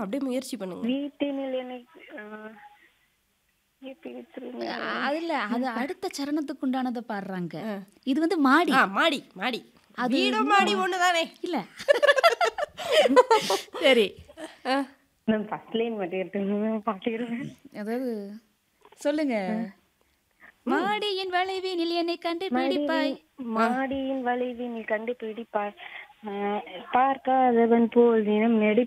அப்படியே முயற்சி பண்ணுங்க வீட்டினில் என்னை ஆ, எப்படி திரும்ப அதுல அது அடுத்த சரணத்துக்கு உண்டானதை பாடுறாங்க இது வந்து மாடி ஆ மாடி மாடி வீடும் மாடி ஒண்ணுதானே இல்ல சரி ஆ, நான் ஃபர்ஸ்ட் லைன் மட்டும் எடுத்து பாட்டிடுவேன் அதாவது சொல்லுங்க மாடியின் வளைவினில் என்னை கண்டு பிடிப்பாய் மாடியின் வளைவினில் கண்டுபிடிப்பாய் ஆ, பார்க்காதவன் போல் தினம் நெடி